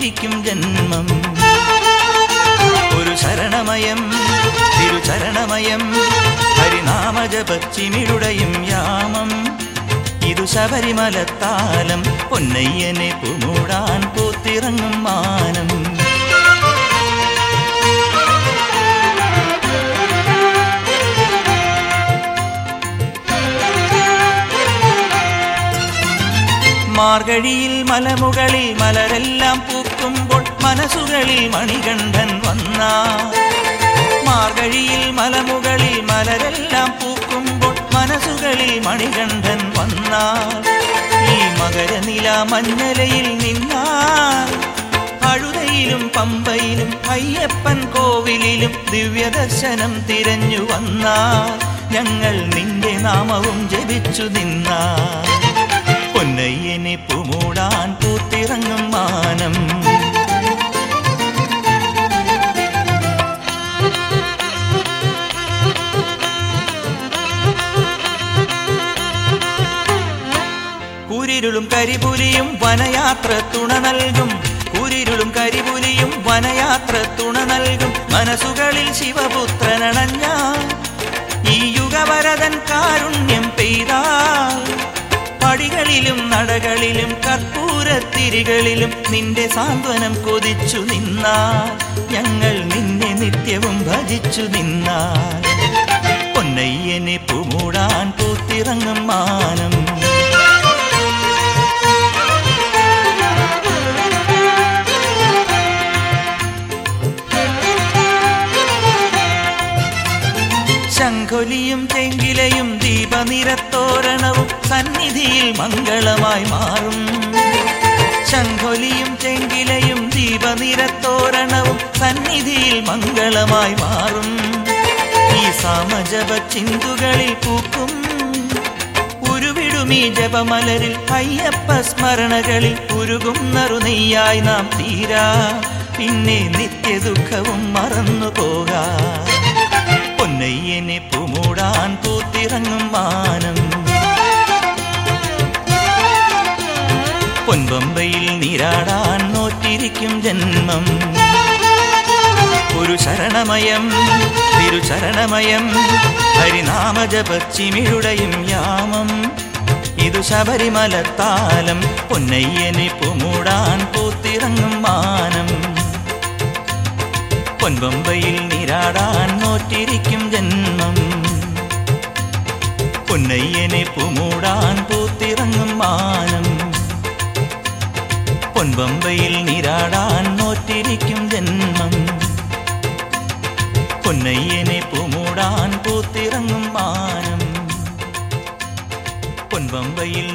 നോറ്റിരിക്കും ജന്മം ഒരു ശരണമയം തിരുചരണമയം ഹരിനാമജപച്ചിമിഴുടയും യാമം ഇതു ശബരിമലത്താലം പൊന്നയ്യനെ പുമൂടാൻ പൂത്തിറങ്ങും മാനം മാർഗഴിയിൽ മലമുകളിൽ മലരെല്ലാം പൂക്കുമ്പോൾ മനസ്സുകളിൽ മണികണ്ഠൻ വന്ന മാർഗഴിയിൽ മലമുകളിൽ മലരെല്ലാം പൂക്കുമ്പോൾ മനസ്സുകളിൽ മണികണ്ഠൻ വന്ന ഈ മകരനില മഞ്ഞലയിൽ നിന്നാൽ അഴുതയിലും പമ്പയിലും അയ്യപ്പൻ കോവിലിലും ദിവ്യദർശനം തിരഞ്ഞു വന്നാൽ ഞങ്ങൾ നിന്റെ നാമവും ജപിച്ചു നിന്നാൽ പൊന്നയ്യനെ പൂമൂടാൻ പൂത്തിറങ്ങും മാനം കൂരിരുളും കരിപുലിയും വനയാത്ര തുണ നൽകും കൂരിരുളും കരിപുലിയും വനയാത്ര തുണ നൽകും മനസ്സുകളിൽ ശിവപുത്രനണഞ്ഞ ഈ യുഗവരതൻ കാരുണ്യം പെയ്താൽ പടികളിലും നടകളിലും കർപ്പൂരത്തിരികളിലും നിന്റെ സാന്ത്വനം കൊതിച്ചു നിന്നാൽ ഞങ്ങൾ നിന്നെ നിത്യവും ഭജിച്ചു നിന്നാൽ പൊന്നയ്യനെ പൂമൂടാൻ പൂത്തിറങ്ങും മാനം ശംഖൊലിയും ചെങ്കിലയും ദീപനിരത്തോരണവും സന്നിധിയിൽ മംഗളമായി മാറും ശംഖൊലിയും ചെങ്കിലയും ദീപനിരത്തോരണവും സന്നിധിയിൽ മംഗളമായി മാറും ഈ സാമജപ ചിന്തുകളിൽ പൂക്കും ഉരുവിടുമീ ജപമലരിൽ അയ്യപ്പ സ്മരണകളിൽ ഉരുകും നറുനെയ്യായി നാം തീരാ പിന്നെ നിത്യദുഃഖവും മറന്നു പോകാം പൊന്നയ്യനെ പൂമൂടാൻ പൂത്തിറങ്ങും മാനം പൊൻപമ്പയിൽ നീരാടാൻ നോറ്റിരിക്കും ജന്മം ഒരു ശരണമയം തിരുചരണമയം ഹരിനാമജപച്ചിമിഴുടയും യാമം ഇതു ശബരിമലത്താലം പൊന്നയ്യനെ പൂമൂടാൻ പൂത്തിറങ്ങും മാനം പൊൻപമ്പയിൽ നീരാടാൻ നോറ്റിരിക്കും ജന്മം പൊന്നയ്യനെ പൂമൂടാൻ പൂത്തിറങ്ങും മാനം പൊൻപമ്പയിൽ നീരാടാൻ നോറ്റിരിക്കും ജന്മം പൊന്നയ്യനെ പൂമൂടാൻ പൂത്തിറങ്ങും മാനം പൊൻപമ്പയിൽ